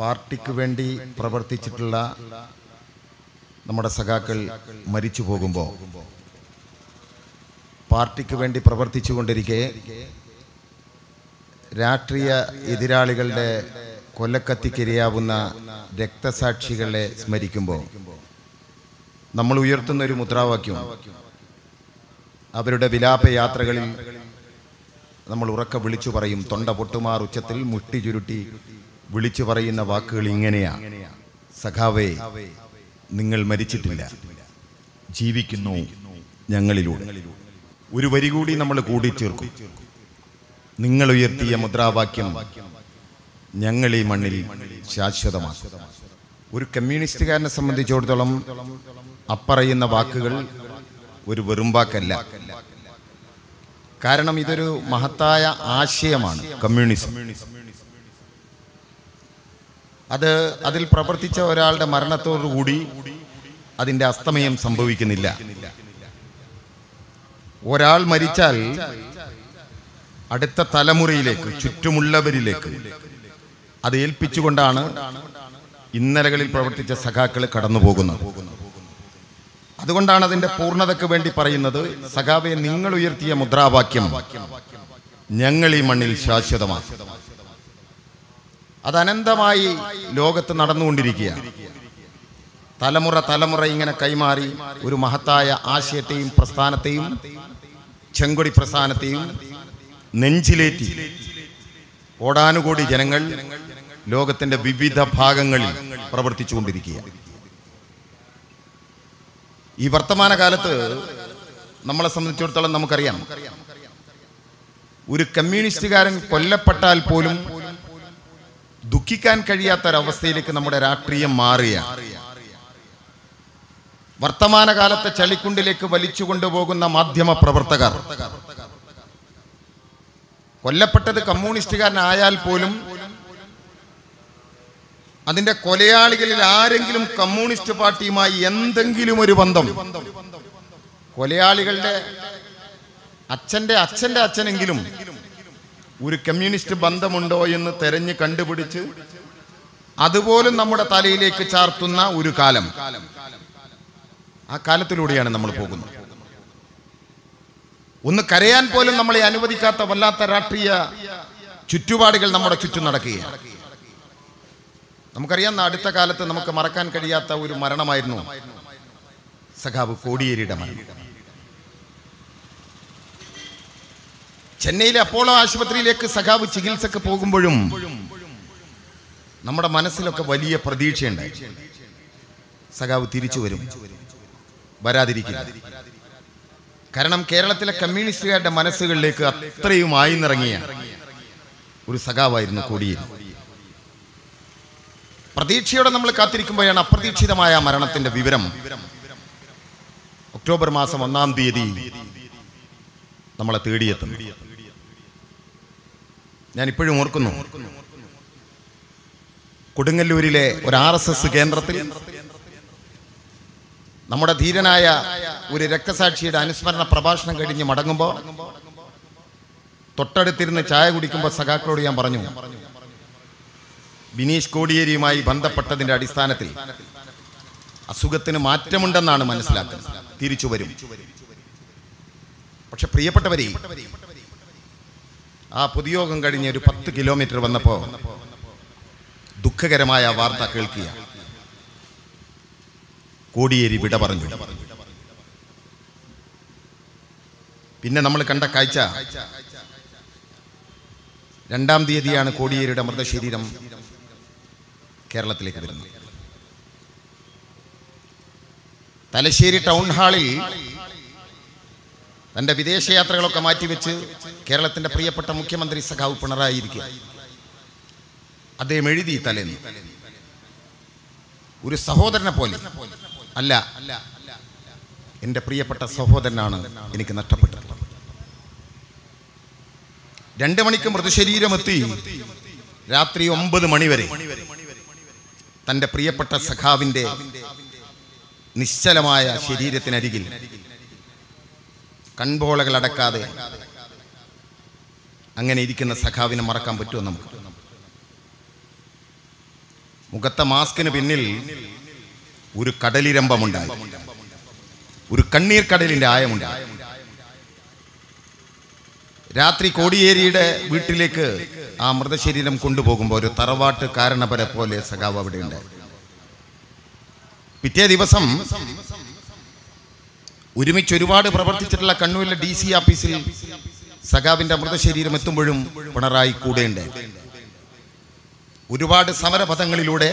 പാർട്ടിക്ക് വേണ്ടി പ്രവർത്തിച്ചിട്ടുള്ള നമ്മുടെ സഖാക്കൾ മരിച്ചു പോകുമ്പോൾ പാർട്ടിക്ക് വേണ്ടി പ്രവർത്തിച്ചുകൊണ്ടിരിക്കെ രാഷ്ട്രീയ എതിരാളികളുടെ കൊല്ലക്കത്തിക്കിരയാവുന്ന രക്തസാക്ഷികളെ സ്മരിക്കുമ്പോൾ നമ്മൾ ഉയർത്തുന്ന ഒരു മുദ്രാവാക്യം അവരുടെ വിലാപ യാത്രകളിൽ നമ്മൾ ഉറക്കെ വിളിച്ചു പറയും തൊണ്ട പൊട്ടുമാർ ഉച്ചത്തിൽ മുട്ടി ചുരുട്ടി വിളിച്ചു പറയുന്ന വാക്കുകൾ ഇങ്ങനെയാ സഖാവേ നിങ്ങൾ മരിച്ചിട്ടില്ല ജീവിക്കുന്നു ഞങ്ങളിലൂടെ ഒരു വരി കൂടി നമ്മൾ കൂടിച്ചേർക്കും നിങ്ങൾ ഉയർത്തിയ മുദ്രാവാക്യം ഞങ്ങൾ ഈ മണ്ണിൽ ശാശ്വതമാണ് ഒരു കമ്മ്യൂണിസ്റ്റുകാരനെ സംബന്ധിച്ചിടത്തോളം അപ്പറയുന്ന വാക്കുകൾ ഒരു വെറുമ്പാക്കല്ല കാരണം ഇതൊരു മഹത്തായ ആശയമാണ് കമ്മ്യൂണിസം അത് അതിൽ പ്രവർത്തിച്ച ഒരാളുടെ മരണത്തോടുകൂടി അതിന്റെ അസ്തമയം സംഭവിക്കുന്നില്ല ഒരാൾ മരിച്ചാൽ അടുത്ത തലമുറയിലേക്ക് ചുറ്റുമുള്ളവരിലേക്ക് അത് ഏൽപ്പിച്ചുകൊണ്ടാണ് ഇന്നലകളിൽ പ്രവർത്തിച്ച സഖാക്കൾ കടന്നു പോകുന്നത് അതുകൊണ്ടാണ് അതിന്റെ പൂർണ്ണതയ്ക്ക് വേണ്ടി പറയുന്നത് സഖാവെ നിങ്ങൾ ഉയർത്തിയ മുദ്രാവാക്യം ഞങ്ങൾ ഈ മണ്ണിൽ ശാശ്വതമാണ് അത് അനന്തമായി ലോകത്ത് നടന്നുകൊണ്ടിരിക്കുകയാണ് തലമുറ തലമുറ ഇങ്ങനെ കൈമാറി ഒരു മഹത്തായ ആശയത്തെയും പ്രസ്ഥാനത്തെയും ചെങ്കൊടി പ്രസ്ഥാനത്തെയും നെഞ്ചിലേറ്റി കോടാനുകോടി ജനങ്ങൾ ലോകത്തിന്റെ വിവിധ ഭാഗങ്ങളിൽ പ്രവർത്തിച്ചുകൊണ്ടിരിക്കുകയാണ് ഈ വർത്തമാന കാലത്ത് നമ്മളെ സംബന്ധിച്ചിടത്തോളം നമുക്കറിയാം ഒരു കമ്മ്യൂണിസ്റ്റുകാരൻ കൊല്ലപ്പെട്ടാൽ പോലും ദുഃഖിക്കാൻ കഴിയാത്തൊരവസ്ഥയിലേക്ക് നമ്മുടെ രാഷ്ട്രീയം മാറുകയാണ് വർത്തമാനകാലത്തെ ചളിക്കുണ്ടിലേക്ക് വലിച്ചു കൊണ്ടുപോകുന്ന മാധ്യമ പ്രവർത്തകർ കൊല്ലപ്പെട്ടത് കമ്മ്യൂണിസ്റ്റുകാരനായാൽ പോലും അതിന്റെ കൊലയാളികളിൽ ആരെങ്കിലും കമ്മ്യൂണിസ്റ്റ് പാർട്ടിയുമായി എന്തെങ്കിലും ഒരു ബന്ധം കൊലയാളികളുടെ അച്ഛന്റെ അച്ഛന്റെ അച്ഛനെങ്കിലും ഒരു കമ്മ്യൂണിസ്റ്റ് ബന്ധമുണ്ടോ എന്ന് തെരഞ്ഞ് കണ്ടുപിടിച്ച് അതുപോലും നമ്മുടെ തലയിലേക്ക് ചാർത്തുന്ന ഒരു കാലം ആ കാലത്തിലൂടെയാണ് നമ്മൾ പോകുന്നത് ഒന്ന് കരയാൻ പോലും നമ്മളെ അനുവദിക്കാത്ത വല്ലാത്ത രാഷ്ട്രീയ ചുറ്റുപാടുകൾ നമ്മുടെ ചുറ്റും നടക്കുകയാണ് നമുക്കറിയാം അടുത്ത കാലത്ത് നമുക്ക് മറക്കാൻ കഴിയാത്ത ഒരു മരണമായിരുന്നു സഖാവ് കോടിയേരിയുടെ മരണം ചെന്നൈയിലെ അപ്പോളോ ആശുപത്രിയിലേക്ക് സഖാവ് ചികിത്സക്ക് പോകുമ്പോഴും നമ്മുടെ മനസ്സിലൊക്കെ വലിയ പ്രതീക്ഷയുണ്ടായി സഖാവ് തിരിച്ചു വരും വരാതിരിക്കില്ല കാരണം കേരളത്തിലെ കമ്മ്യൂണിസ്റ്റുകാരുടെ മനസ്സുകളിലേക്ക് അത്രയും ആയിന്നിറങ്ങിയ ഒരു സഖാവായിരുന്നു കോടിയേരി പ്രതീക്ഷയോടെ നമ്മൾ കാത്തിരിക്കുമ്പോഴാണ് അപ്രതീക്ഷിതമായ ആ മരണത്തിന്റെ വിവരം ഒക്ടോബർ മാസം ഒന്നാം തീയതി നമ്മളെ തേടിയെത്തുന്നു ഞാൻ ഇപ്പോഴും ഓർക്കുന്നു കൊടുങ്ങല്ലൂരിലെ ഒരു ആർ എസ് എസ് കേന്ദ്രത്തിൽ നമ്മുടെ ധീരനായ ഒരു രക്തസാക്ഷിയുടെ അനുസ്മരണ പ്രഭാഷണം കഴിഞ്ഞ് മടങ്ങുമ്പോൾ തൊട്ടടുത്തിരുന്ന് ചായ കുടിക്കുമ്പോൾ സഖാക്കളോട് ഞാൻ പറഞ്ഞു ബിനീഷ് കോടിയേരിയുമായി ബന്ധപ്പെട്ടതിന്റെ അടിസ്ഥാനത്തിൽ അസുഖത്തിന് മാറ്റമുണ്ടെന്നാണ് മനസ്സിലാക്കുന്നത് തിരിച്ചു വരും പക്ഷെ പ്രിയപ്പെട്ടവരെ ആ പൊതുയോഗം കഴിഞ്ഞ് ഒരു പത്ത് കിലോമീറ്റർ വന്നപ്പോ ദുഃഖകരമായ വാർത്ത കേൾക്കുക കോടിയേരി വിട പറഞ്ഞു പിന്നെ നമ്മൾ കണ്ട കാഴ്ച രണ്ടാം തീയതിയാണ് കോടിയേരിയുടെ മൃതശരീരം കേരളത്തിലേക്ക് വരുന്നത് തലശ്ശേരി ടൗൺ ഹാളിൽ തന്റെ വിദേശയാത്രകളൊക്കെ മാറ്റിവെച്ച് കേരളത്തിന്റെ പ്രിയപ്പെട്ട മുഖ്യമന്ത്രി സഖാവ് പിണറായി ഇരിക്കുക അദ്ദേഹം എഴുതി തലേന്ന് ഒരു സഹോദരനെ പോലെ അല്ല എന്റെ പ്രിയപ്പെട്ട സഹോദരനാണ് എനിക്ക് നഷ്ടപ്പെട്ടത് രണ്ട് മണിക്ക് മൃതശരീരമെത്തി രാത്രി ഒമ്പത് മണിവരെ തന്റെ പ്രിയപ്പെട്ട സഖാവിന്റെ നിശ്ചലമായ ശരീരത്തിനരികിൽ കൺപോളകൾ അടക്കാതെ അങ്ങനെ ഇരിക്കുന്ന സഖാവിനെ മറക്കാൻ പറ്റുമോ നമുക്ക് മുഖത്തെ മാസ്കിന് പിന്നിൽ ഒരു കടലിരമ്പമുണ്ടായി ഒരു കണ്ണീർ കടലിന്റെ ആയമുണ്ടായി രാത്രി കോടിയേരിയുടെ വീട്ടിലേക്ക് ആ മൃതശരീരം കൊണ്ടുപോകുമ്പോൾ ഒരു തറവാട്ട് കാരണപരെ പോലെ സഖാവ് അവിടെയുണ്ട് പിറ്റേ ദിവസം ഒരുമിച്ച് ഒരുപാട് പ്രവർത്തിച്ചിട്ടുള്ള കണ്ണൂരിലെ ഡി സി ഓഫീസിൽ സഖാവിന്റെ മൃതശരീരം എത്തുമ്പോഴും പിണറായി കൂടെയുണ്ട് ഒരുപാട് സമരപഥങ്ങളിലൂടെ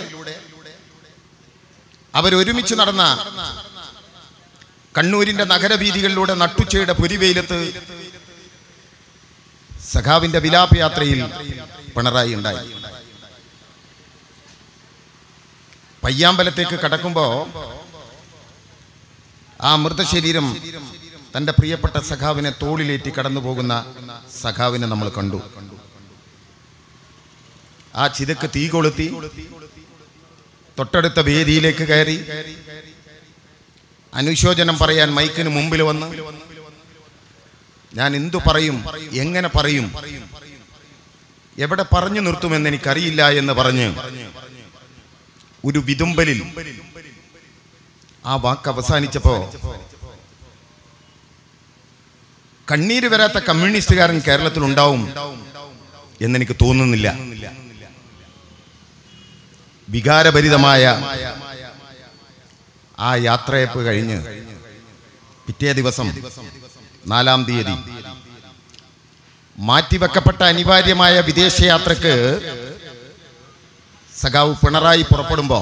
അവരൊരുമിച്ച് നടന്ന കണ്ണൂരിന്റെ നഗരവീതികളിലൂടെ നട്ടുച്ചയുടെ പൊരിവെയിലത്ത് സഖാവിന്റെ വിലാപയാത്രയിൽ പിണറായി ഉണ്ടായി പയ്യാമ്പലത്തേക്ക് കടക്കുമ്പോ ആ മൃതശരീരം തന്റെ പ്രിയപ്പെട്ട സഖാവിനെ തോളിലേറ്റി കടന്നു പോകുന്ന സഖാവിനെ നമ്മൾ കണ്ടു ആ ചിതക്ക് തീ കൊളുത്തി തൊട്ടടുത്ത വേദിയിലേക്ക് കയറി അനുശോചനം പറയാൻ മൈക്കിന് മുമ്പിൽ വന്ന് ഞാൻ എന്തു പറയും എങ്ങനെ പറയും എവിടെ പറഞ്ഞു നിർത്തുമെന്ന് എനിക്കറിയില്ല എന്ന് പറഞ്ഞ് ഒരു വിതുമ്പലിൽ ആ വാക്ക് അവസാനിച്ചപ്പോ കണ്ണീര് വരാത്ത കമ്മ്യൂണിസ്റ്റുകാരൻ കേരളത്തിൽ ഉണ്ടാവും എന്നെനിക്ക് തോന്നുന്നില്ല വികാരഭരിതമായ ആ യാത്രയപ്പ് കഴിഞ്ഞ് പിറ്റേ ദിവസം നാലാം തീയതി മാറ്റിവെക്കപ്പെട്ട അനിവാര്യമായ വിദേശയാത്രക്ക് സഖാവ് പിണറായി പുറപ്പെടുമ്പോ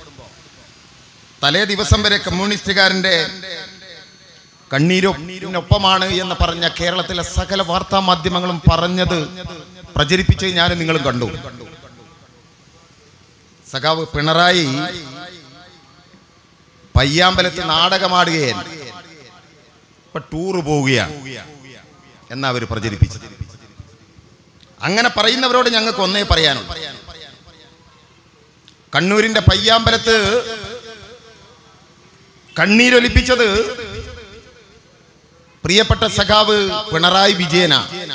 തലേ ദിവസം വരെ കമ്മ്യൂണിസ്റ്റുകാരന്റെ കണ്ണീരൊപ്പമാണ് എന്ന് പറഞ്ഞ കേരളത്തിലെ സകല വാർത്താ മാധ്യമങ്ങളും പറഞ്ഞത് പ്രചരിപ്പിച്ച് ഞാൻ നിങ്ങളും കണ്ടു സഖാവ് പിണറായി പയ്യാമ്പലത്ത് നാടകമാടുകയാണ് ഇപ്പൊ ടൂറ് പോവുകയാണ് എന്നാ അവർ പ്രചരിപ്പിച്ചത് അങ്ങനെ പറയുന്നവരോട് ഞങ്ങൾക്ക് ഒന്നേ പറയാനുള്ളൂ കണ്ണൂരിന്റെ പയ്യാമ്പലത്ത് കണ്ണീരൊലിപ്പിച്ചത് പ്രിയപ്പെട്ട സഖാവ് പിണറായി വിജയന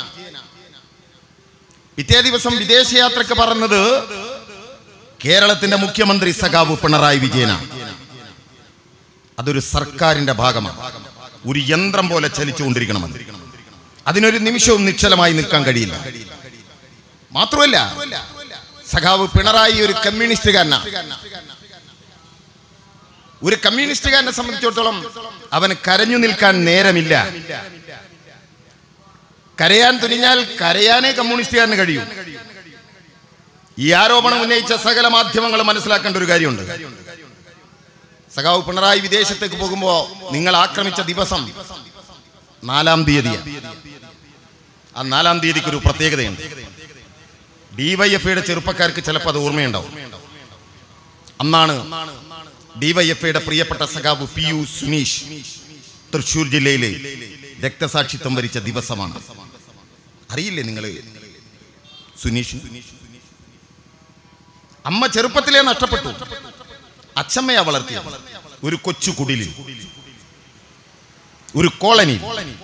പിറ്റേ ദിവസം വിദേശയാത്രക്ക് പറഞ്ഞത് കേരളത്തിന്റെ മുഖ്യമന്ത്രി സഖാവ് പിണറായി വിജയന അതൊരു സർക്കാരിന്റെ ഭാഗമാണ് ഒരു യന്ത്രം പോലെ ചലിച്ചുകൊണ്ടിരിക്കണമെന്ന് അതിനൊരു നിമിഷവും നിശ്ചലമായി നിൽക്കാൻ കഴിയില്ല മാത്രമല്ല സഖാവ് പിണറായി ഒരു കമ്മ്യൂണിസ്റ്റുകാരനാണ് ഒരു കമ്മ്യൂണിസ്റ്റുകാരനെ സംബന്ധിച്ചിടത്തോളം അവന് കരഞ്ഞു നിൽക്കാൻ നേരമില്ല കരയാൻ തുനിഞ്ഞാൽ കരയാനേ കമ്മ്യൂണിസ്റ്റുകാരന് കഴിയും ഈ ആരോപണം ഉന്നയിച്ച സകല മാധ്യമങ്ങളും മനസ്സിലാക്കേണ്ട ഒരു കാര്യമുണ്ട് സഖാവ് പിണറായി വിദേശത്തേക്ക് പോകുമ്പോ നിങ്ങൾ ആക്രമിച്ച ദിവസം നാലാം തീയതിയാണ് ആ നാലാം തീയതിക്ക് ഒരു പ്രത്യേകതയുണ്ട് ഡിവൈഎഫ്ഐയുടെ ചെറുപ്പക്കാർക്ക് ചിലപ്പോൾ അത് ഓർമ്മയുണ്ടാവും അന്നാണ് ഡിവൈഎഫ്ഐയുടെ പ്രിയപ്പെട്ട സഖാവ് പി യു സുനീഷ് തൃശൂർ ജില്ലയിലെ രക്തസാക്ഷിത്വം വരിച്ച ദിവസമാണ് അറിയില്ലേ നിങ്ങൾ സുനീഷ് അമ്മ ചെറുപ്പത്തിലേ നഷ്ടപ്പെട്ടു അച്ഛമ്മയാ വളർത്തിയ ഒരു കൊച്ചു കുടിലിൽ ഒരു കോളനി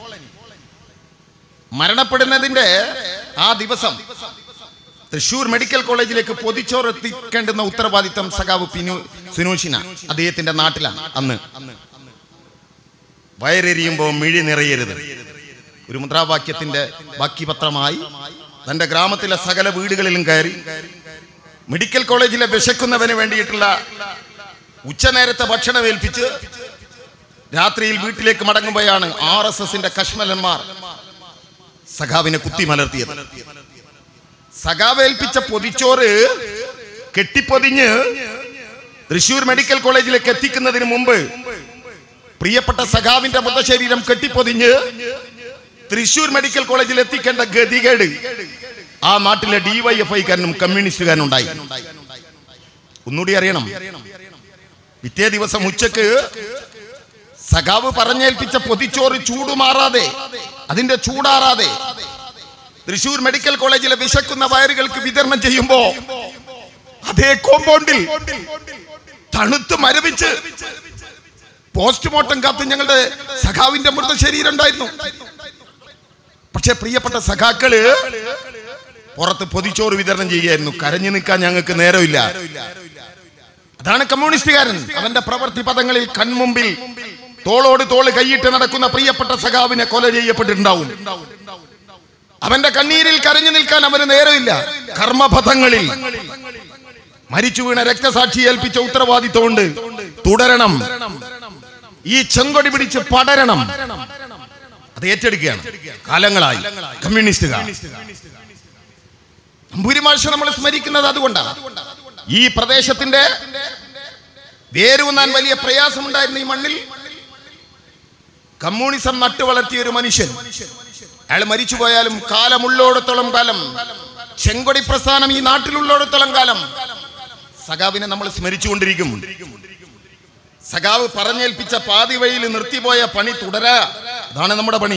മരണപ്പെടുന്നതിന്റെ ആ ദിവസം തൃശൂർ മെഡിക്കൽ കോളേജിലേക്ക് പൊതിച്ചോറ് എത്തിക്കേണ്ടുന്ന ഉത്തരവാദിത്തം സഖാവ് പിനു സുനോഷിന അദ്ദേഹത്തിന്റെ നാട്ടിലാണ് അന്ന് വയറെരിയുമ്പോൾ മിഴി നിറയരുത് ഒരു മുദ്രാവാക്യത്തിന്റെ ബാക്കി പത്രമായി തന്റെ ഗ്രാമത്തിലെ സകല വീടുകളിലും കയറി മെഡിക്കൽ കോളേജിലെ വിശക്കുന്നവന് വേണ്ടിയിട്ടുള്ള ഉച്ചനേരത്തെ ഭക്ഷണം ഏൽപ്പിച്ച് രാത്രിയിൽ വീട്ടിലേക്ക് മടങ്ങുമ്പോഴാണ് ആർ എസ് എസിന്റെ കശ്മലന്മാർ സഖാവിനെ കുത്തി മലർത്തിയത് സഖാവ് ഏൽപ്പിച്ച പൊതിച്ചോറ് കെട്ടിപ്പൊതിഞ്ഞ് തൃശൂർ മെഡിക്കൽ കോളേജിലേക്ക് എത്തിക്കുന്നതിന് മുമ്പ് പ്രിയപ്പെട്ട സഖാവിന്റെ മൃതശരീരം കെട്ടിപ്പൊതിഞ്ഞ് തൃശൂർ മെഡിക്കൽ കോളേജിൽ എത്തിക്കേണ്ട ഗതികേട് ആ നാട്ടിലെ ഡിവൈഎഫ്ഐക്കാരനും കമ്മ്യൂണിസ്റ്റുകാരനും ഉണ്ടായി ഒന്നുകൂടി അറിയണം പിറ്റേ ദിവസം ഉച്ചക്ക് സഖാവ് പറഞ്ഞേൽപ്പിച്ച പൊതിച്ചോറ് ചൂടുമാറാതെ അതിന്റെ ചൂടാറാതെ തൃശൂർ മെഡിക്കൽ കോളേജിലെ വിശക്കുന്ന വയറുകൾക്ക് വിതരണം ചെയ്യുമ്പോ അതേ കോമ്പൗണ്ടിൽ തണുത്ത് മരവിച്ച് പോസ്റ്റ്മോർട്ടം കാത്ത് ഞങ്ങളുടെ സഖാവിന്റെ മൃതശരീരം ഉണ്ടായിരുന്നു പക്ഷെ പ്രിയപ്പെട്ട സഖാക്കള് പുറത്ത് പൊതിച്ചോറ് വിതരണം ചെയ്യുകയായിരുന്നു കരഞ്ഞു നിൽക്കാൻ ഞങ്ങൾക്ക് നേരമില്ല അതാണ് കമ്മ്യൂണിസ്റ്റുകാരൻ അവന്റെ പ്രവൃത്തി പദങ്ങളിൽ കൺമുമ്പിൽ തോളോട് തോള് കൈയിട്ട് നടക്കുന്ന പ്രിയപ്പെട്ട സഖാവിനെ കൊല ചെയ്യപ്പെട്ടിട്ടുണ്ടാവും അവന്റെ കണ്ണീരിൽ കരഞ്ഞു നിൽക്കാൻ അവന് നേരമില്ല കർമ്മപഥങ്ങളിൽ മരിച്ചു വീണ രക്തസാക്ഷി ഏൽപ്പിച്ച ഉത്തരവാദിത്വമുണ്ട് തുടരണം ഈ ചെങ്കൊടി പിടിച്ച് പടരണം അത് ഏറ്റെടുക്കുകയാണ് കാലങ്ങളായി കമ്മ്യൂണിസ്റ്റുകാർ ഭൂരിമാഷ നമ്മൾ സ്മരിക്കുന്നത് അതുകൊണ്ടാണ് ഈ പ്രദേശത്തിന്റെ വേരൂന്നാൻ വലിയ പ്രയാസമുണ്ടായിരുന്ന ഈ മണ്ണിൽ കമ്മ്യൂണിസം നട്ടു വളർത്തിയ ഒരു മനുഷ്യൻ അയാൾ മരിച്ചു പോയാലും കാലമുള്ളോടത്തോളം കാലം ചെങ്കൊടി പ്രസ്ഥാനം ഈ നാട്ടിലുള്ളോടത്തോളം കാലം സഖാവിനെ നമ്മൾ സ്മരിച്ചുകൊണ്ടിരിക്കും സഖാവ് പറഞ്ഞേൽപ്പിച്ച പാതി വഴിയിൽ നിർത്തിപ്പോയ പണി തുടരാ അതാണ് നമ്മുടെ പണി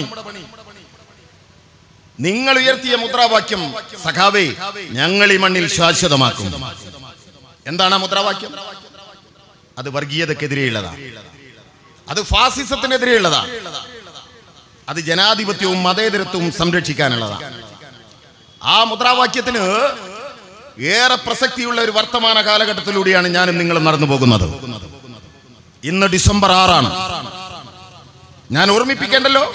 നിങ്ങൾ ഉയർത്തിയ മുദ്രാവാക്യം സഖാവേ ഞങ്ങൾ ഈ മണ്ണിൽ ശാശ്വതമാക്കും എന്താണ് ആ മുദ്രാവാക്യം അത് വർഗീയതക്കെതിരെയുള്ളതാണ് അത് ഫാസിസത്തിനെതിരെയുള്ളതാണ് അത് ജനാധിപത്യവും മതേതരത്വവും സംരക്ഷിക്കാനുള്ളതാണ് ആ മുദ്രാവാക്യത്തിന് ഏറെ പ്രസക്തിയുള്ള ഒരു വർത്തമാന കാലഘട്ടത്തിലൂടെയാണ് ഞാനും നിങ്ങളും നടന്നു പോകുന്നത് ഇന്ന് ഡിസംബർ ആറാണ് ഞാൻ ഓർമ്മിപ്പിക്കേണ്ടല്ലോ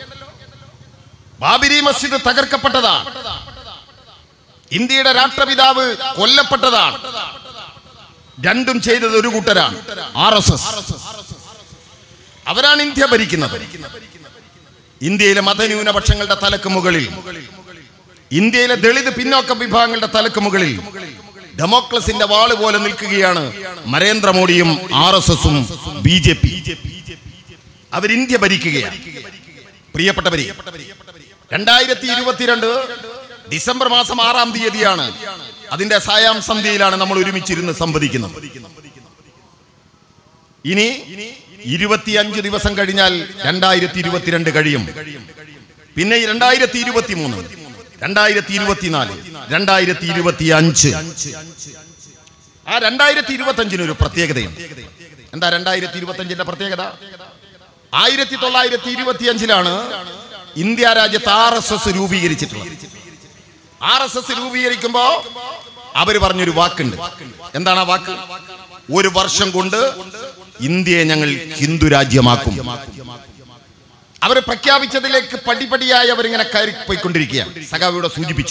ബാബരി മസ്ജിദ് തകർക്കപ്പെട്ടതാണ് ഇന്ത്യയുടെ രാഷ്ട്രപിതാവ് കൊല്ലപ്പെട്ടതാണ് രണ്ടും ചെയ്തത് ഒരു കൂട്ടരാണ് ആർ എസ് എസ് അവരാണ് ഇന്ത്യ ഭരിക്കുന്നത് ഇന്ത്യയിലെ മതന്യൂനപക്ഷങ്ങളുടെ തലക്ക് മുകളിൽ ഇന്ത്യയിലെ ദളിത് പിന്നോക്ക വിഭാഗങ്ങളുടെ തലക്ക് മുകളിൽ ഡെമോക്രസിന്റെ വാള് പോലെ നിൽക്കുകയാണ് നരേന്ദ്രമോദിയും ആർ എസ് എസും ബി ജെ പി അവർ ഇന്ത്യ ഭരിക്കുകയാണ് പ്രിയപ്പെട്ടവരെ രണ്ടായിരത്തി ഇരുപത്തിരണ്ട് ഡിസംബർ മാസം ആറാം തീയതിയാണ് അതിന്റെ സായാം സന്ധ്യയിലാണ് നമ്മൾ ഒരുമിച്ചിരുന്ന് സംവദിക്കുന്നത് ഇനി ഇരുപത്തിയഞ്ച് ദിവസം കഴിഞ്ഞാൽ രണ്ടായിരത്തി ഇരുപത്തിരണ്ട് കഴിയും പിന്നെ ഈ രണ്ടായിരത്തി ഇരുപത്തി മൂന്ന് രണ്ടായിരത്തി ഇരുപത്തിനാല് രണ്ടായിരത്തി ഇരുപത്തി അഞ്ച് ആ രണ്ടായിരത്തി ഇരുപത്തി അഞ്ചിന് ഒരു പ്രത്യേകതയുണ്ട് എന്താ രണ്ടായിരത്തി ഇരുപത്തി അഞ്ചിന്റെ പ്രത്യേകത ആയിരത്തി തൊള്ളായിരത്തി ഇരുപത്തി അഞ്ചിലാണ് ഇന്ത്യ രാജ്യത്ത് ആർ എസ് എസ് രൂപീകരിച്ചിട്ടുള്ളത് ആർ എസ് എസ് രൂപീകരിക്കുമ്പോ അവര് പറഞ്ഞൊരു വാക്കുണ്ട് എന്താണ് ആ വാക്ക് ഒരു വർഷം കൊണ്ട് ഇന്ത്യയെ ഞങ്ങൾ ഹിന്ദു രാജ്യമാക്കും അവർ പ്രഖ്യാപിച്ചതിലേക്ക് പടിപടിയായി അവരിങ്ങനെ കയറി പോയിക്കൊണ്ടിരിക്കുകയാണ് സഖാവിയുടെ സൂചിപ്പിച്ചു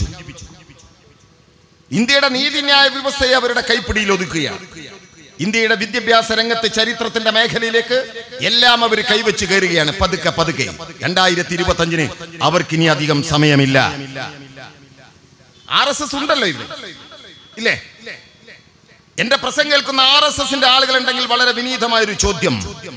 ഇന്ത്യയുടെ നീതിന്യായ വ്യവസ്ഥയെ അവരുടെ കൈപ്പിടിയിൽ ഒതുക്കുകയാണ് ഇന്ത്യയുടെ വിദ്യാഭ്യാസ രംഗത്ത് ചരിത്രത്തിന്റെ മേഖലയിലേക്ക് എല്ലാം അവർ കൈവച്ച് കയറുകയാണ് പതുക്കെ പതുക്കെ രണ്ടായിരത്തി ഇരുപത്തി അഞ്ചിന് അവർക്ക് ഇനി അധികം സമയമില്ല ആർ എസ് എസ് ഉണ്ടല്ലോ ഇത് ഇല്ലേ എന്റെ പ്രസംഗം കേൾക്കുന്ന ആർ എസ് എസിന്റെ ആളുകൾ ഉണ്ടെങ്കിൽ വളരെ വിനീതമായ ഒരു ചോദ്യം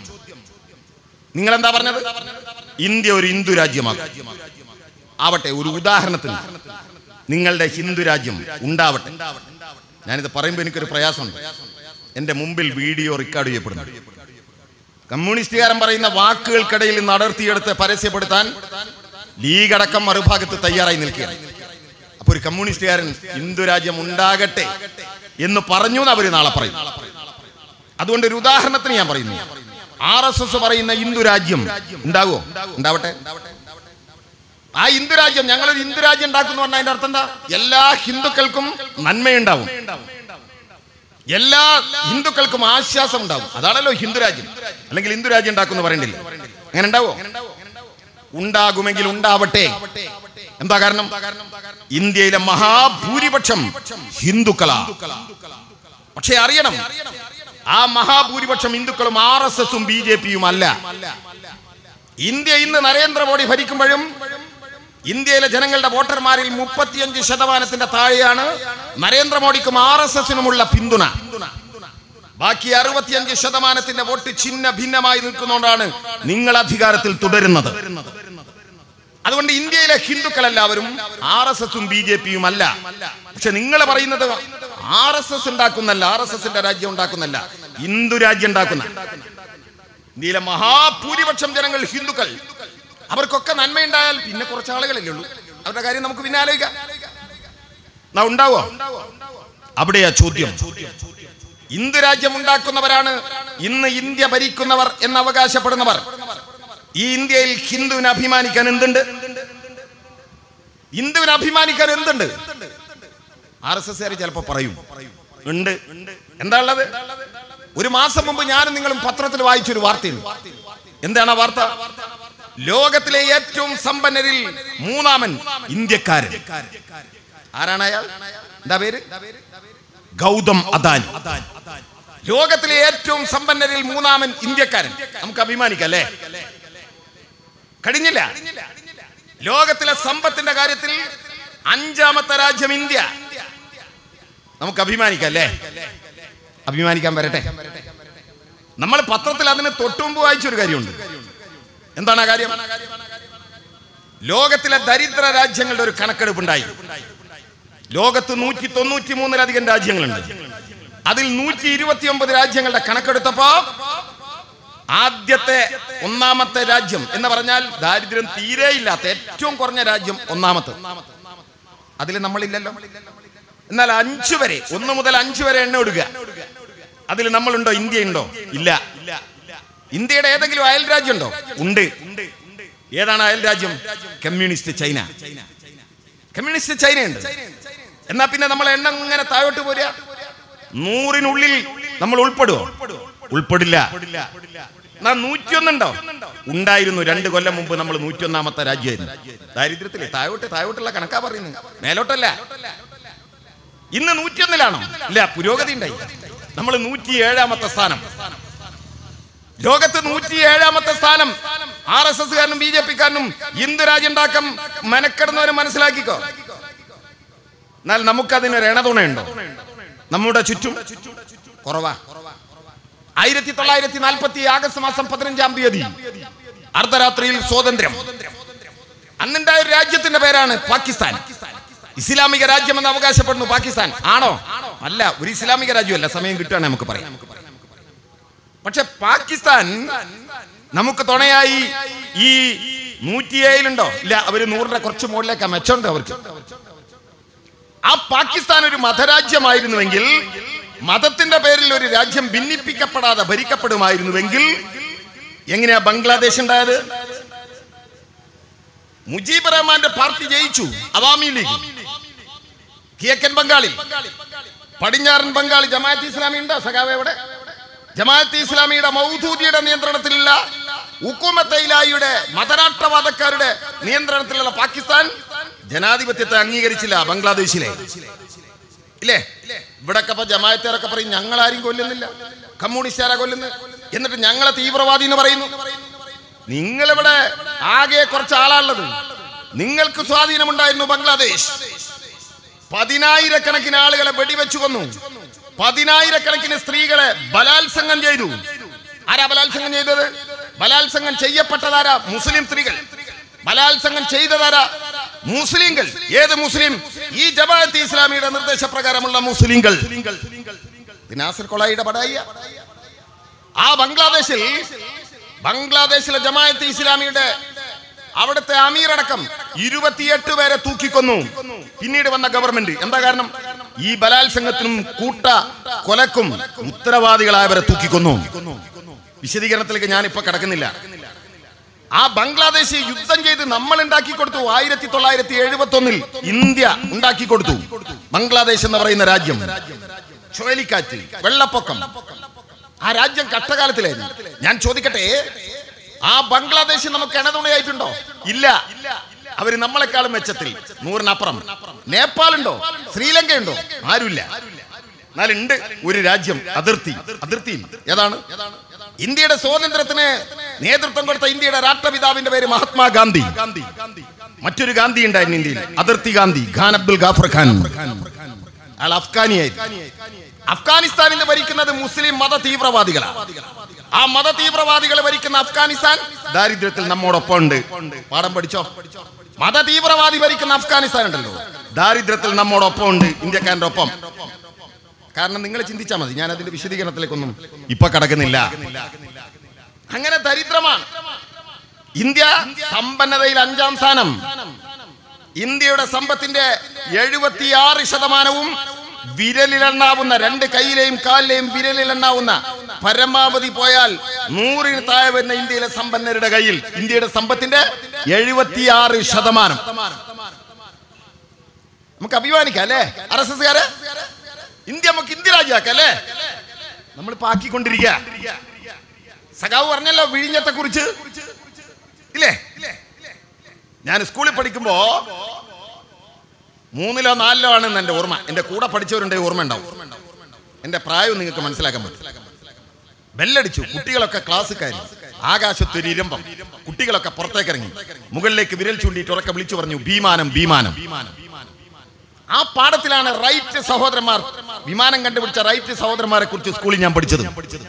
നിങ്ങൾ എന്താ പറഞ്ഞത് ഇന്ത്യ ഒരു ഹിന്ദു രാജ്യമാക്കും ആവട്ടെ ഒരു ഉദാഹരണത്തിന് നിങ്ങളുടെ ഹിന്ദു രാജ്യം ഉണ്ടാവട്ടെ ഞാനിത് പറയുമ്പോൾ എനിക്കൊരു പ്രയാസമുണ്ട് എന്റെ മുമ്പിൽ വീഡിയോ റെക്കോർഡ് ചെയ്യപ്പെടുന്നു കമ്മ്യൂണിസ്റ്റുകാരൻ പറയുന്ന വാക്കുകൾക്കിടയിൽ നിന്ന് അടർത്തിയെടുത്ത് പരസ്യപ്പെടുത്താൻ ലീഗ് അടക്കം മറുഭാഗത്ത് തയ്യാറായി നിൽക്കുകയാണ് അപ്പൊ ഒരു കമ്മ്യൂണിസ്റ്റുകാരൻ ഹിന്ദു രാജ്യം ഉണ്ടാകട്ടെ എന്ന് പറഞ്ഞു എന്ന് അവര് നാളെ പറയും അതുകൊണ്ട് ഒരു ഉദാഹരണത്തിന് ഞാൻ പറയുന്നു ആർ എസ് എസ് പറയുന്ന ഹിന്ദു രാജ്യം ഉണ്ടാകുമോ ഉണ്ടാവട്ടെ ആ ഹിന്ദു രാജ്യം ഞങ്ങളൊരു ഹിന്ദു രാജ്യം ഉണ്ടാക്കുന്നു പറഞ്ഞാൽ അതിന്റെ അർത്ഥം എന്താ എല്ലാ ഹിന്ദുക്കൾക്കും നന്മയുണ്ടാവും എല്ലാ ഹിന്ദുക്കൾക്കും ആശ്വാസം ഉണ്ടാവും അതാണല്ലോ ഹിന്ദു രാജ്യം അല്ലെങ്കിൽ ഹിന്ദു രാജ്യം ഉണ്ടാക്കുന്നു പറയണ്ടില്ല അങ്ങനെ ഉണ്ടാവോ ഉണ്ടാകുമെങ്കിൽ ഉണ്ടാവട്ടെ എന്താ കാരണം ഇന്ത്യയിലെ മഹാഭൂരിപക്ഷം ഹിന്ദുക്കളാ പക്ഷെ അറിയണം ആ മഹാഭൂരിപക്ഷം ഹിന്ദുക്കളും ആർ എസ് എസും ബി ജെ പിയും അല്ല ഇന്ത്യ ഇന്ന് നരേന്ദ്രമോദി ഭരിക്കുമ്പോഴും ഇന്ത്യയിലെ ജനങ്ങളുടെ വോട്ടർമാരിൽ മുപ്പത്തിയഞ്ച് ശതമാനത്തിന്റെ താഴെയാണ് നരേന്ദ്രമോദിക്കും ആർ എസ് എസിനുമുള്ള പിന്തുണ ബാക്കി അറുപത്തിയഞ്ച് ശതമാനത്തിന്റെ വോട്ട് ചിഹ്ന ഭിന്നമായി നിൽക്കുന്നതുകൊണ്ടാണ് നിങ്ങൾ അധികാരത്തിൽ തുടരുന്നത് അതുകൊണ്ട് ഇന്ത്യയിലെ ഹിന്ദുക്കൾ എല്ലാവരും ആർ എസ് എസും ബി ജെ പിയും അല്ല പക്ഷെ നിങ്ങൾ പറയുന്നത് ആർ എസ് എസ് ഉണ്ടാക്കുന്നല്ല ആർ എസ് എസിന്റെ രാജ്യം ഉണ്ടാക്കുന്നല്ല ഹിന്ദു രാജ്യം ഉണ്ടാക്കുന്ന ഇന്ത്യയിലെ മഹാഭൂരിപക്ഷം ജനങ്ങൾ ഹിന്ദുക്കൾ അവർക്കൊക്കെ നന്മയുണ്ടായാൽ പിന്നെ കുറച്ച് ആളുകളല്ലേ ഉള്ളൂ അവരുടെ കാര്യം നമുക്ക് പിന്നെ ആലോചിക്കാം എന്നാ ഉണ്ടാവോ അവിടെയാ ചോദ്യം ഹിന്ദു രാജ്യം ഉണ്ടാക്കുന്നവരാണ് ഇന്ന് ഇന്ത്യ ഭരിക്കുന്നവർ എന്ന് അവകാശപ്പെടുന്നവർ ഈ ഇന്ത്യയിൽ ഹിന്ദുവിന് അഭിമാനിക്കാൻ എന്തുണ്ട് ഹിന്ദുവിന് അഭിമാനിക്കാൻ എന്തുണ്ട് ആർ എസ് എസ് ചിലപ്പോ പറയും ഉണ്ട് എന്താ ഉള്ളത് ഒരു മാസം മുമ്പ് ഞാനും നിങ്ങളും പത്രത്തിൽ വായിച്ചൊരു വാർത്തയുണ്ട് എന്താണ് ആ വാർത്ത ലോകത്തിലെ ഏറ്റവും സമ്പന്നരിൽ മൂന്നാമൻ ഇന്ത്യക്കാരൻ ആരാണ് അയാൾ എന്താ പേര് ഗൗതം അദാനി ലോകത്തിലെ ഏറ്റവും സമ്പന്നരിൽ മൂന്നാമൻ ഇന്ത്യക്കാരൻ നമുക്ക് അഭിമാനിക്കാം അല്ലേ കഴിഞ്ഞില്ല ലോകത്തിലെ സമ്പത്തിന്റെ കാര്യത്തിൽ അഞ്ചാമത്തെ രാജ്യം ഇന്ത്യ നമുക്ക് അഭിമാനിക്കാം അല്ലേ അഭിമാനിക്കാൻ വരട്ടെ നമ്മൾ പത്രത്തിൽ അതിന് തൊട്ടുമുമ്പ് വായിച്ചൊരു കാര്യമുണ്ട് എന്താണ് ആ കാര്യം ലോകത്തിലെ ദരിദ്ര രാജ്യങ്ങളുടെ ഒരു കണക്കെടുപ്പുണ്ടായി ലോകത്ത് നൂറ്റി തൊണ്ണൂറ്റി മൂന്നിലധികം രാജ്യങ്ങളുണ്ട് അതിൽ നൂറ്റി ഇരുപത്തി ഒമ്പത് രാജ്യങ്ങളുടെ കണക്കെടുത്തപ്പോ ആദ്യത്തെ ഒന്നാമത്തെ രാജ്യം എന്ന് പറഞ്ഞാൽ ദാരിദ്ര്യം തീരെയില്ലാത്ത ഏറ്റവും കുറഞ്ഞ രാജ്യം ഒന്നാമത്തെ അതിൽ നമ്മളില്ലല്ലോ എന്നാൽ അഞ്ചു വരെ ഒന്ന് മുതൽ അഞ്ചു വരെ എണ്ണ എടുക്കുക അതിൽ നമ്മളുണ്ടോ ഇന്ത്യ ഉണ്ടോ ഇല്ല ഇന്ത്യയുടെ ഏതെങ്കിലും അയൽ രാജ്യം ഉണ്ടോ ഉണ്ട് ഏതാണ് അയൽ രാജ്യം കമ്മ്യൂണിസ്റ്റ് ചൈന കമ്മ്യൂണിസ്റ്റ് ചൈനയുണ്ട് എന്നാ പിന്നെ നമ്മൾ എണ്ണ ഇങ്ങനെ താഴോട്ട് പോരുക നൂറിനുള്ളിൽ നമ്മൾ ഉൾപ്പെടുവോ ഉൾപ്പെടില്ല എന്നാ നൂറ്റിയൊന്നുണ്ടോ ഉണ്ടായിരുന്നു രണ്ട് കൊല്ലം മുമ്പ് നമ്മൾ നൂറ്റിയൊന്നാമത്തെ രാജ്യമായിരുന്നു ദാരിദ്ര്യത്തിലെ താഴോട്ട് താഴോട്ടുള്ള കണക്കാ പറയുന്നത് മേലോട്ടല്ല ഇന്ന് നൂറ്റിയൊന്നിലാണോ ഇല്ല പുരോഗതി ഉണ്ടായി നമ്മൾ നൂറ്റി ഏഴാമത്തെ സ്ഥാനം ലോകത്ത് നൂറ്റി ഏഴാമത്തെ സ്ഥാനം ആർ എസ് എസ് കാരനും ബി ജെ പിക്കാരനും ഇന്ത്യ രാജ്യണ്ടാക്കം മെനക്കെടുന്നവരും മനസ്സിലാക്കിക്കോ എന്നാൽ നമുക്കതിനൊരു എണതുണയുണ്ടോ നമ്മുടെ ചുറ്റും കുറവാ ആയിരത്തി തൊള്ളായിരത്തി നാൽപ്പത്തി ആഗസ്റ്റ് മാസം പതിനഞ്ചാം തീയതി അർദ്ധരാത്രിയിൽ സ്വാതന്ത്ര്യം അന്നുണ്ടായ ഒരു രാജ്യത്തിന്റെ പേരാണ് പാകിസ്ഥാൻ ഇസ്ലാമിക രാജ്യമെന്ന് അവകാശപ്പെടുന്നു പാകിസ്ഥാൻ ആണോ അല്ല ഒരു ഇസ്ലാമിക രാജ്യമല്ല സമയം കിട്ടുകയാണെങ്കിൽ നമുക്ക് പറയാം പക്ഷെ പാകിസ്ഥാൻ നമുക്ക് തുണയായി ഈ നൂറ്റിയേഴിലുണ്ടോ ഇല്ല അവര് നൂറിന്റെ കുറച്ച് മുകളിലേക്ക് മെച്ചമുണ്ട് അവർക്ക് ആ പാകിസ്ഥാൻ ഒരു മതരാജ്യമായിരുന്നുവെങ്കിൽ മതത്തിന്റെ പേരിൽ ഒരു രാജ്യം ഭിന്നിപ്പിക്കപ്പെടാതെ ഭരിക്കപ്പെടുമായിരുന്നുവെങ്കിൽ എങ്ങനെയാ ബംഗ്ലാദേശ് ഉണ്ടായത് മുജീബ് റഹ്മാന്റെ പാർട്ടി ജയിച്ചു അവാമി ലീഗ് കിഴക്കൻ ബംഗാളിൽ പടിഞ്ഞാറൻ ബംഗാൾ ജമാഅത്ത് ഇസ്ലാമി ഉണ്ടോ സഖാവ് എവിടെ ജമാഅത്ത് ഇസ്ലാമിയുടെ മൗദൂദിയുടെ നിയന്ത്രണത്തിലുള്ള ഉക്കുമത്തൈലായിയുടെ മതരാഷ്ട്രവാദക്കാരുടെ നിയന്ത്രണത്തിലുള്ള പാകിസ്ഥാൻ ജനാധിപത്യത്തെ അംഗീകരിച്ചില്ല ബംഗ്ലാദേശിലെ ഇല്ലേ ഇവിടൊക്കെ ഇപ്പൊ ജമാഅത്തേരൊക്കെ പറയും ഞങ്ങൾ ആരും കൊല്ലുന്നില്ല കമ്മ്യൂണിസ്റ്റുകാരെ കൊല്ലുന്നു എന്നിട്ട് ഞങ്ങളെ തീവ്രവാദി എന്ന് പറയുന്നു നിങ്ങളിവിടെ ആകെ കുറച്ച് ആളാണുള്ളത് നിങ്ങൾക്ക് സ്വാധീനമുണ്ടായിരുന്നു ബംഗ്ലാദേശ് പതിനായിരക്കണക്കിന് ആളുകളെ വെടിവെച്ചു കൊന്നു പതിനായിരക്കണക്കിന് സ്ത്രീകളെ ബലാത്സംഗം ചെയ്തു ആരാ ബലാത്സംഗം ചെയ്തത് ബലാത്സംഗം ചെയ്യപ്പെട്ടതാരാ മുസ്ലിം സ്ത്രീകൾ ബലാത്സംഗം ചെയ്തതാരാ മുസ്ലിങ്ങൾ ഏത് മുസ്ലിം ഈ ജമാഅത്ത് ഇസ്ലാമിയുടെ നിർദ്ദേശപ്രകാരമുള്ള മുസ്ലിങ്ങൾ നാസർ കൊളായിയുടെ പടായ ആ ബംഗ്ലാദേശിൽ ബംഗ്ലാദേശിലെ ജമാഅത്ത് ഇസ്ലാമിയുടെ അവിടുത്തെ അമീറടക്കം ഇരുപത്തിയെട്ട് പേരെ തൂക്കിക്കൊന്നു പിന്നീട് വന്ന ഗവൺമെന്റ് എന്താ കാരണം ഈ ബലാത്സംഗത്തിനും കൂട്ട കൊലക്കും ഉത്തരവാദികളായവരെ തൂക്കിക്കൊന്നു വിശദീകരണത്തിലേക്ക് ഞാൻ ഇപ്പൊ കിടക്കുന്നില്ല ആ ബംഗ്ലാദേശ് യുദ്ധം ചെയ്ത് നമ്മൾ ഉണ്ടാക്കി കൊടുത്തു ആയിരത്തി തൊള്ളായിരത്തി എഴുപത്തി ഒന്നിൽ ഇന്ത്യ ഉണ്ടാക്കി കൊടുത്തു ബംഗ്ലാദേശ് എന്ന് പറയുന്ന രാജ്യം ചുഴലിക്കാറ്റ് വെള്ളപ്പൊക്കം ആ രാജ്യം കഷ്ടകാലത്തിലായിരുന്നു ഞാൻ ചോദിക്കട്ടെ ആ ബംഗ്ലാദേശ് നമുക്ക് എണതുണയായിട്ടുണ്ടോ ഇല്ല അവര് നമ്മളെക്കാളും മെച്ചത്തിൽ നൂറിനപ്പുറം നേപ്പാൾ ഉണ്ടോ ശ്രീലങ്ക ഉണ്ടോ ആരുമില്ല എന്നാലുണ്ട് ഒരു രാജ്യം അതിർത്തി അതിർത്തിയിൽ ഏതാണ് ഇന്ത്യയുടെ സ്വാതന്ത്ര്യത്തിന് നേതൃത്വം കൊടുത്ത ഇന്ത്യയുടെ രാഷ്ട്രപിതാവിന്റെ പേര് മഹാത്മാഗാന്ധി മറ്റൊരു ഗാന്ധി ഉണ്ടായിരുന്നു ഇന്ത്യയിൽ അതിർത്തി ഗാന്ധി ഖാൻ അബ്ദുൽ ഗാഫർ ഖാൻ അയാൾ അഫ്ഗാനിയായിരുന്നു അഫ്ഗാനിസ്ഥാനിൽ ഭരിക്കുന്നത് മുസ്ലിം മത തീവ്രവാദികളാണ് ആ മത തീവ്രവാദികളെ ഭരിക്കുന്ന അഫ്ഗാനിസ്ഥാൻ ദാരിദ്ര്യത്തിൽ നമ്മോടൊപ്പം ഉണ്ട് പാഠം പഠിച്ചോ മത തീവ്രവാദി ഭരിക്കുന്ന അഫ്ഗാനിസ്ഥാൻ ഉണ്ടല്ലോ ദാരിദ്ര്യത്തിൽ നമ്മോടൊപ്പം ഉണ്ട് ഇന്ത്യക്കാരന്റെ ഒപ്പം കാരണം നിങ്ങൾ ചിന്തിച്ചാൽ മതി ഞാൻ അതിന്റെ വിശദീകരണത്തിലേക്കൊന്നും ഇപ്പൊ കടക്കുന്നില്ല അങ്ങനെ ദരിദ്രമാണ് ഇന്ത്യ സമ്പന്നതയിൽ അഞ്ചാം സ്ഥാനം ഇന്ത്യയുടെ സമ്പത്തിന്റെ എഴുപത്തിയാറ് ശതമാനവും വിരലിലെണ്ണാവുന്ന രണ്ട് കൈയിലെയും കാലിലെയും വിരലിലെണ്ണാവുന്ന പരമാവധി പോയാൽ നൂറിന് താഴെ വരുന്ന ഇന്ത്യയിലെ സമ്പന്നരുടെ കയ്യിൽ ഇന്ത്യയുടെ സമ്പത്തിന്റെ എഴുപത്തിയാറ് ശതമാനം നമുക്ക് അഭിമാനിക്കാം അല്ലേ ആർ എസ് എസ്കാരെ ഇന്ത്യ നമുക്ക് ഇന്ത്യ രാജ്യാക്കാം അല്ലേ നമ്മൾ പാക്കിക്കൊണ്ടിരിക്കുക സഖാവ് പറഞ്ഞല്ലോ വിഴിഞ്ഞത്തെ കുറിച്ച് ഇല്ലേ ഞാൻ സ്കൂളിൽ പഠിക്കുമ്പോ മൂന്നിലോ നാലിലോ ആണെന്ന് എന്റെ ഓർമ്മ എന്റെ കൂടെ പഠിച്ചവരുണ്ടെങ്കിൽ ഓർമ്മ ഉണ്ടാവും എന്റെ പ്രായം നിങ്ങൾക്ക് മനസ്സിലാക്കാൻ പറ്റും ബെല്ലടിച്ചു കുട്ടികളൊക്കെ ക്ലാസ് കയറി ആകാശത്തൊരു ഇരമ്പം കുട്ടികളൊക്കെ പുറത്തേക്ക് ഇറങ്ങി മുകളിലേക്ക് വിരൽ ചൂണ്ടിയിട്ട് ഉറക്കെ വിളിച്ചു പറഞ്ഞു ഭീമാനം ഭീമാനം ആ പാഠത്തിലാണ് റൈറ്റ് സഹോദരന്മാർ വിമാനം കണ്ടുപിടിച്ച റൈറ്റ് സഹോദരന്മാരെ കുറിച്ച് സ്കൂളിൽ ഞാൻ പഠിച്ചത്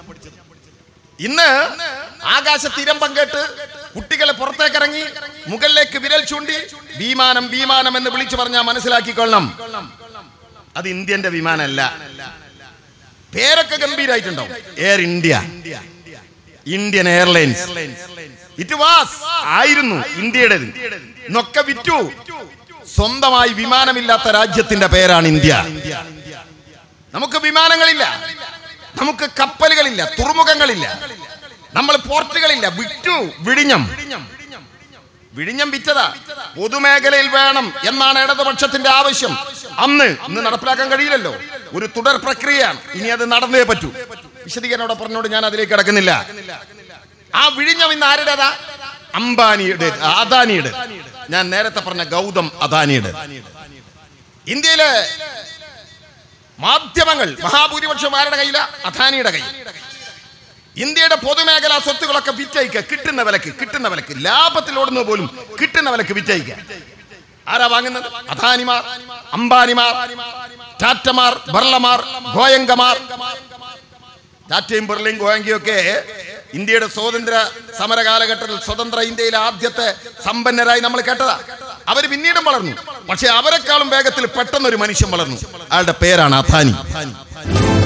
ഇന്ന് ആകാശത്ത് ഇരമ്പം കേട്ട് കുട്ടികളെ പുറത്തേക്ക് ഇറങ്ങി മുകളിലേക്ക് വിരൽ ചൂണ്ടി വിമാനം വിമാനം എന്ന് വിളിച്ചു പറഞ്ഞാൽ മനസ്സിലാക്കിക്കൊള്ളണം അത് ഇന്ത്യന്റെ വിമാനമല്ല പേരൊക്കെ ഗംഭീരായിട്ടുണ്ടാവും Air India Indian Airlines it was ആയിരുന്നു ഇന്ത്യയുടേത് ഇന്നൊക്കെ വിറ്റു സ്വന്തമായി വിമാനമില്ലാത്ത രാജ്യത്തിന്റെ പേരാണ് ഇന്ത്യ നമുക്ക് വിമാനങ്ങളില്ല നമുക്ക് കപ്പലുകളില്ല തുറമുഖങ്ങളില്ല നമ്മൾ പോർട്ടുകളില്ല വിറ്റു വിഴിഞ്ഞം വിഴിഞ്ഞം വിറ്റതാ പൊതുമേഖലയിൽ വേണം എന്നാണ് ഇടതുപക്ഷത്തിന്റെ ആവശ്യം അന്ന് ഇന്ന് നടപ്പിലാക്കാൻ കഴിയില്ലല്ലോ ഒരു തുടർ പ്രക്രിയയാണ് ഇനി അത് നടന്നേ പറ്റൂ വിശദീകരണോടെ പറഞ്ഞോട് ഞാൻ അതിലേക്ക് കിടക്കുന്നില്ല ആ വിഴിഞ്ഞം ഇന്ന് ആരുടേതാ അംബാനിയുടെ അദാനിയുടെ ഞാൻ നേരത്തെ പറഞ്ഞ ഗൗതം അദാനിയുടെ ഇന്ത്യയിലെ മാധ്യമങ്ങൾ മഹാഭൂരിപക്ഷം ആരുടെ കയ്യില അദാനിയുടെ കയ്യിൽ ഇന്ത്യയുടെ പൊതുമേഖലാ സ്വത്തുകളൊക്കെ വിറ്റയക്കുക കിട്ടുന്ന വിലക്ക് കിട്ടുന്ന വിലക്ക് ലാഭത്തിൽ ഓടുന്നത് പോലും കിട്ടുന്ന വിലക്ക് വിറ്റയക്കുക ആരാ വാങ്ങുന്നത് അദാനിമാർ അംബാനിമാർ ടാറ്റമാർ ബർളമാർ ഗോയങ്കമാർ ടാറ്റയും ബിർളയും ഗോയങ്കയും ഒക്കെ ഇന്ത്യയുടെ സ്വാതന്ത്ര്യ സമര കാലഘട്ടത്തിൽ സ്വതന്ത്ര ഇന്ത്യയിലെ ആദ്യത്തെ സമ്പന്നരായി നമ്മൾ കേട്ടതാ അവർ പിന്നീടും വളർന്നു പക്ഷെ അവരെക്കാളും വേഗത്തിൽ പെട്ടെന്നൊരു മനുഷ്യൻ വളർന്നു അയാളുടെ പേരാണ് അദാനി